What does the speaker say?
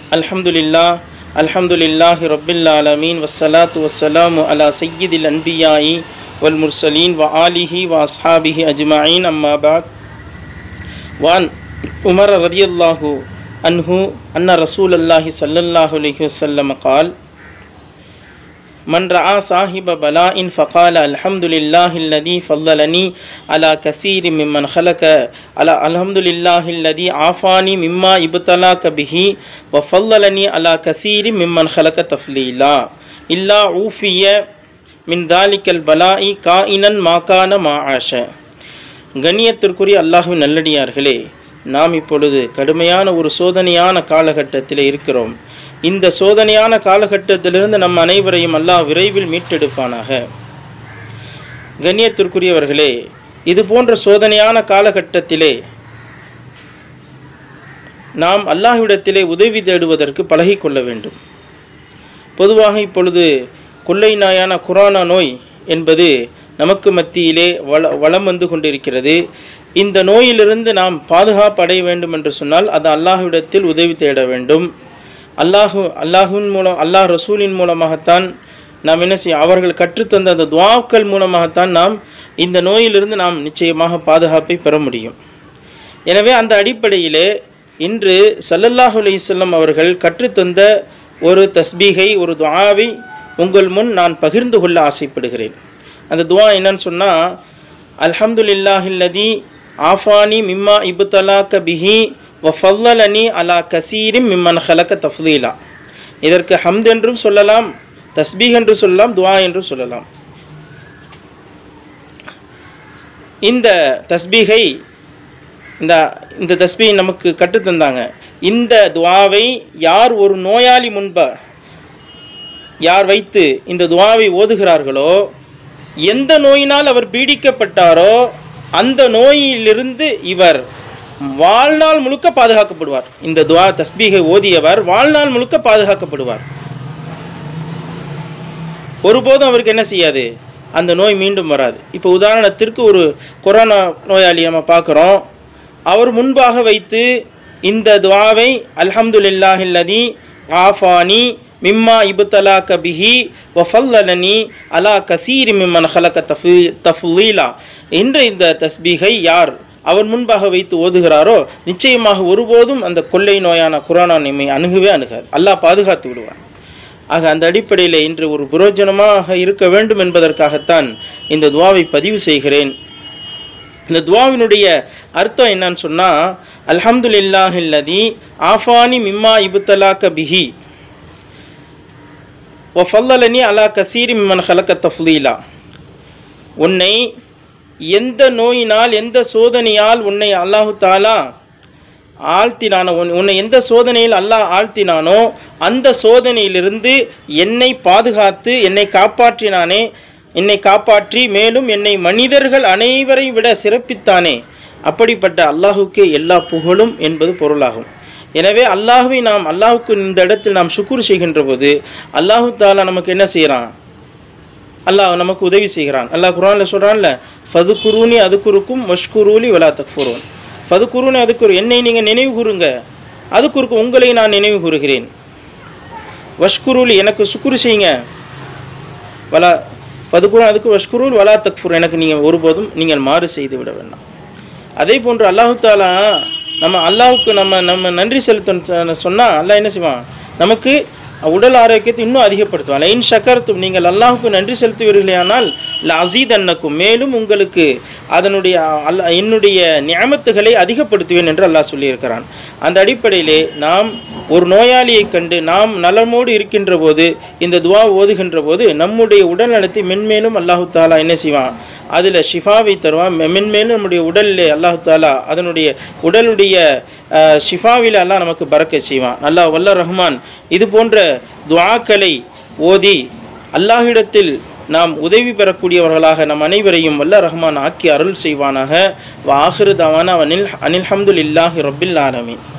الحمد لله الحمد لله رب العالمين والصلاة والسلام على سيد الأنبياء والمرسلين وآله وأصحابه أجمعين أما بعد وعن عمر رضي الله عنه أن رسول الله صلى الله عليه وسلم قال من رأى صاحب بلاء فقال الحمد لله الذي فضلني على كثير ممن خلق على الحمد لله الذي عافاني مما ابتلاك به وفضلني على كثير ممن خلق تفضيلا إلا عوفي من ذلك البلاء كائنا ما كان ما عاش கண்ணியத்திற்குரிய அல்லாஹுவின் நல்லடியார்களே நாம் இப்பொழுது கடுமையான ஒரு சோதனையான காலகட்டத்தில் இருக்கிறோம் இந்த சோதனையான காலகட்டத்திலிருந்து நம் அனைவரையும் அல்லாஹ் விரைவில் மீட்டெடுப்பானாக கண்ணியத்திற்குரியவர்களே இது போன்ற சோதனையான காலகட்டத்திலே நாம் அல்லாஹ்விடத்திலே உதவி தேடுவதற்கு பழகிக்கொள்ள வேண்டும் பொதுவாக இப்பொழுது கொள்ளை நாயான குரானா நோய் என்பது நமக்கு மத்தியிலே வள வளம் வந்து கொண்டிருக்கிறது இந்த நோயிலிருந்து நாம் பாதுகாப்பு அடைய வேண்டும் என்று சொன்னால் அது அல்லாஹ்விடத்தில் உதவி தேட வேண்டும் அல்லாஹு அல்லாஹுவின் மூலம் அல்லாஹ் ரசூலின் மூலமாகத்தான் நாம் என்ன செய்ய அவர்கள் கற்றுத்தந்த அந்த துவாக்கள் மூலமாகத்தான் நாம் இந்த நோயிலிருந்து நாம் நிச்சயமாக பாதுகாப்பை பெற முடியும் எனவே அந்த அடிப்படையிலே இன்று சல்லல்லாஹு அலைஹிஸ்ஸல்லம் அவர்கள் கற்றுத்தந்த ஒரு தஸ்பீகை ஒரு துவாவை உங்கள் முன் நான் பகிர்ந்து கொள்ள ஆசைப்படுகிறேன் அந்த துவா என்னன்னு சொன்னால் அல்ஹம்துலில்லாஹில்லதி ஆஃபானி மிம்மா இபுத்தலாக்க பிஹி வஃபல்லனி அலா கசீரிம் மிம்மன் ஹலக்க தஃலீலா இதற்கு ஹம்த் என்றும் சொல்லலாம் தஸ்பீக் என்று சொல்லலாம் துவா என்றும் சொல்லலாம் இந்த தஸ்பீகை இந்த இந்த தஸ்பீ நமக்கு கற்றுத்தந்தாங்க இந்த துவாவை யார் ஒரு நோயாளி முன்ப யார் வைத்து இந்த துவாவை ஓதுகிறார்களோ எந்த நோயினால் அவர் பீடிக்கப்பட்டாரோ அந்த நோயிலிருந்து இவர் வாழ்நாள் முழுக்க பாதுகாக்கப்படுவார் இந்த துவா தஸ்பீகை ஓதியவர் வாழ்நாள் முழுக்க பாதுகாக்கப்படுவார் ஒருபோதும் அவருக்கு என்ன செய்யாது அந்த நோய் மீண்டும் வராது இப்போ உதாரணத்திற்கு ஒரு கொரோனா நோயாளி நம்ம பார்க்குறோம் அவர் முன்பாக வைத்து இந்த துவாவை அல்ஹம்துலில்லாஹில்லதி ஆஃபானி மிம்மா இபுத்தலாக்க பிஹி வஃபல்லனி அலா கசீரி மிம்மன் ஹலக்க தஃபு தஃலீலா என்ற இந்த தஸ்பீகை யார் அவர் முன்பாக வைத்து ஓதுகிறாரோ நிச்சயமாக ஒருபோதும் அந்த கொள்ளை நோயான குரானா நம்மை அணுகவே அணுகார் அல்லாஹ் பாதுகாத்து விடுவார் ஆக அந்த அடிப்படையில் இன்று ஒரு புரோஜனமாக இருக்க வேண்டும் என்பதற்காகத்தான் இந்த துவாவை பதிவு செய்கிறேன் இந்த துவாவினுடைய அர்த்தம் என்னன்னு சொன்னால் அல்ஹம்துலில்லாஹில்லதி ஆஃபானி மிம்மா இபுத்தலாக்க பிஹி ஒஃபல்லனி அலா கசீரி மிம்மன் ஹலக்க தஃலீலா உன்னை எந்த நோயினால் எந்த சோதனையால் உன்னை அல்லாஹு தாலா ஆழ்த்தினானோ உன் உன்னை எந்த சோதனையில் அல்லாஹ் ஆழ்த்தினானோ அந்த சோதனையிலிருந்து என்னை பாதுகாத்து என்னை காப்பாற்றினானே என்னை காப்பாற்றி மேலும் என்னை மனிதர்கள் அனைவரை விட சிறப்பித்தானே அப்படிப்பட்ட அல்லாஹுக்கே எல்லா புகழும் என்பது பொருளாகும் எனவே அல்லாஹுவை நாம் அல்லாஹுக்கு இந்த இடத்தில் நாம் சுக்குர் செய்கின்ற போது அல்லாஹு தாலா நமக்கு என்ன செய்கிறான் அல்லாஹ் நமக்கு உதவி செய்கிறான் அல்லாஹ் குரானில் சொல்கிறான்ல ஃபது குருனி அதுக்குருக்கும் மஷ்குரூலி வலா தக்ஃபுரோன் ஃபது குருனி அதுக்குரு என்னை நீங்கள் நினைவு கூறுங்க அதுக்குருக்கு உங்களை நான் நினைவு கூறுகிறேன் வஷ்குரூலி எனக்கு சுக்குரு செய்யுங்க வலா ஃபதுக்குரு அதுக்கு வஷ்குரூல் வலா தக்ஃபுர் எனக்கு நீங்கள் ஒருபோதும் நீங்கள் மாறு செய்து விட வேண்டாம் அதே போன்று அல்லாஹு தாலா நம்ம அல்லாஹுக்கு நம்ம நம்ம நன்றி செலுத்த சொன்னால் அல்லாஹ் என்ன செய்வான் நமக்கு உடல் ஆரோக்கியத்தை இன்னும் அதிகப்படுத்துவான் லைன் ஷக்கர்த்தும் நீங்கள் அல்லாஹுக்கு நன்றி செலுத்துவீர்களேயானால் இல்லை அசீத் அன்னக்கும் மேலும் உங்களுக்கு அதனுடைய அல்ல என்னுடைய நியமத்துகளை அதிகப்படுத்துவேன் என்று அல்லாஹ் சொல்லியிருக்கிறான் அந்த அடிப்படையிலே நாம் ஒரு நோயாளியை கண்டு நாம் நலமோடு இருக்கின்ற போது இந்த துவா ஓதுகின்ற போது நம்முடைய உடல் நலத்தை மென்மேலும் அல்லாஹு தாலா என்ன செய்வான் அதில் ஷிஃபாவை தருவான் மென்மேலும் நம்முடைய உடலில் அல்லாஹு தாலா அதனுடைய உடலுடைய ஷிஃபாவில் அல்லாஹ் நமக்கு பறக்க செய்வான் அல்லாஹ் வல்ல ரஹ்மான் இது போன்ற துவாக்களை ஓதி அல்லாஹ்விடத்தில் நாம் உதவி பெறக்கூடியவர்களாக நம் அனைவரையும் வல்ல ரஹ்மான் ஆக்கி அருள் செய்வானாக வா ஆஹிரு தவானா அனில் அனில் ஹம்துலில்லாஹி ரபில் ஆலமீன்